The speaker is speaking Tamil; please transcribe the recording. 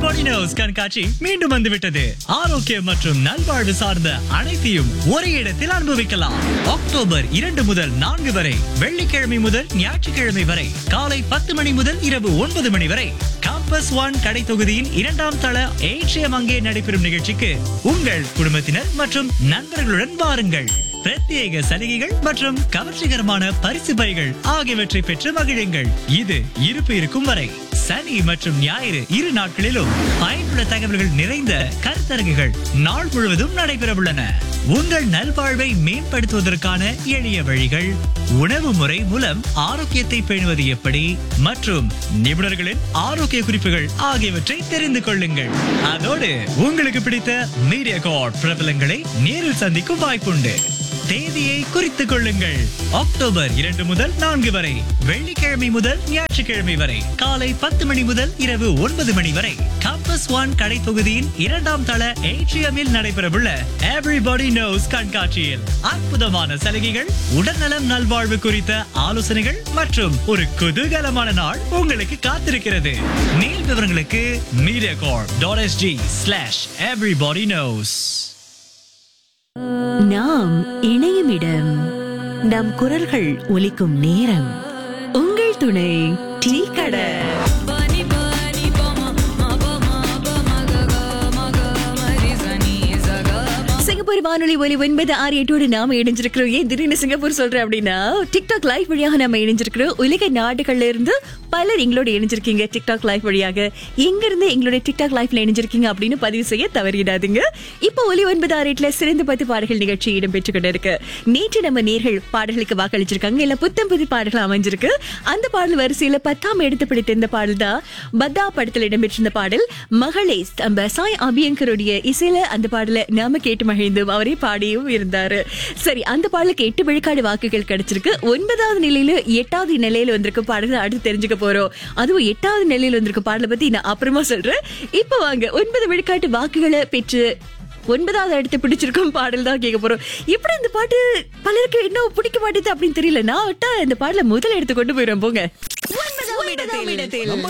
எவ்ரிபாடி நோஸ் கண்காட்சி மீண்டும் வந்துவிட்டது ஆரோக்கியம் மற்றும் நல்வாழ்வு சார்ந்த அனைத்தையும் ஒரே இடத்தில் அனுபவிக்கலாம் அக்டோபர் இரண்டு முதல் நான்கு வரை வெள்ளிக்கிழமை முதல் ஞாயிற்றுக்கிழமை வரை காலை பத்து மணி முதல் இரவு ஒன்பது மணி வரை காம்பஸ் ஒன் கடை தொகுதியின் இரண்டாம் தள ஏற்றியம் அங்கே நடைபெறும் நிகழ்ச்சிக்கு உங்கள் குடும்பத்தினர் மற்றும் நண்பர்களுடன் வாருங்கள் பிரத்யேக சலுகைகள் மற்றும் கவர்ச்சிகரமான பரிசு பைகள் ஆகியவற்றை பெற்று மகிழுங்கள் இது இருப்பு இருக்கும் வரை சனி மற்றும் ஞாயிறு இரு நாட்களிலும் பயனுள்ள தகவல்கள் நிறைந்த கருத்தரங்குகள் நாள் முழுவதும் நடைபெறவுள்ளன உங்கள் நல்வாழ்வை மேம்படுத்துவதற்கான எளிய வழிகள் உணவு முறை மூலம் ஆரோக்கியத்தை பேணுவது எப்படி மற்றும் நிபுணர்களின் ஆரோக்கிய குறிப்புகள் ஆகியவற்றை தெரிந்து கொள்ளுங்கள் அதோடு உங்களுக்கு பிடித்த மீடியா கார்ட் பிரபலங்களை நேரில் சந்திக்கும் வாய்ப்புண்டு தேதியை குறித்துக் கொள்ளுங்கள் அக்டோபர் இரண்டு முதல் நான்கு வரை வெள்ளிக்கிழமை முதல் ஞாயிற்றுக்கிழமை வரை காலை பத்து மணி முதல் இரவு ஒன்பது மணி வரை கம்பஸ் ஒன் கடை தொகுதியின் இரண்டாம் தள ஏட்ரியமில் நடைபெறவுள்ள எவ்ரிபடி நோஸ் கண்காட்சியில் அற்புதமான சலுகைகள் உடல்நலம் நல்வாழ்வு குறித்த ஆலோசனைகள் மற்றும் ஒரு குதூகலமான நாள் உங்களுக்கு காத்திருக்கிறது மேல் விவரங்களுக்கு media corp dot SG slash everybody knows நாம் இணையும் இடம் நம் குரல்கள் ஒலிக்கும் நேரம் உங்கள் துணை டீ கடை சிங்கப்பூர் வானொலி ஒலி ஒன்பது ஆறு எட்டோடு நாம இணைஞ்சிருக்கிறோம் ஏன் திடீர்னு சிங்கப்பூர் சொல்றேன் அப்படின்னா டிக்டாக் லைவ் வழியாக நம்ம இணைஞ்சிருக்கிறோம் உலக நாடுகள்ல இருந்து பலர் எங்களோட இணைஞ்சிருக்கீங்க டிக்டாக் லைவ் வழியாக எங்க இருந்து எங்களுடைய டிக்டாக் லைவ்ல இணைஞ்சிருக்கீங்க அப்படின்னு பதிவு செய்ய தவறிடாதீங்க இப்போ ஒலி ஒன்பது ஆறு எட்டுல சிறந்த பத்து பாடல்கள் நிகழ்ச்சி இடம்பெற்று கொண்டு இருக்கு நேற்று நம்ம நேர்கள் பாடல்களுக்கு வாக்களிச்சிருக்காங்க இல்ல புத்தம் புது பாடல்கள் அமைஞ்சிருக்கு அந்த பாடல் வரிசையில பத்தாம் இடத்து பிடித்த இந்த பாடல் தான் பத்தா படத்தில் இடம்பெற்றிருந்த பாடல் மகளே நம்ம சாய் அபியங்கருடைய இசையில அந்த பாடலை நாம கேட்டு மகிழ்ந்தோம் அவரே பாடியும் இருந்தாரு சரி அந்த பாடலுக்கு எட்டு விழுக்காடு வாக்குகள் கிடைச்சிருக்கு ஒன்பதாவது நிலையில எட்டாவது நிலையில வந்திருக்க பாடல்கள் அடுத்து தெரிஞ்சுக்க போறோம் அதுவும் எட்டாவது நிலையில வந்திருக்க பாடலை பத்தி நான் அப்புறமா சொல்றேன் இப்ப வாங்க ஒன்பது விழுக்காட்டு வாக்குகளை பெற்று ஒன்பதாவது இடத்தை பிடிச்சிருக்கும் பாடல் தான் கேட்க போறோம் எப்படி இந்த பாட்டு பலருக்கு இன்னும் பிடிக்க மாட்டேது அப்படின்னு தெரியல நான் விட்டா இந்த பாடல முதல் இடத்தை கொண்டு போயிடுவேன் போங்க ஒன்பதாம் இடத்தில்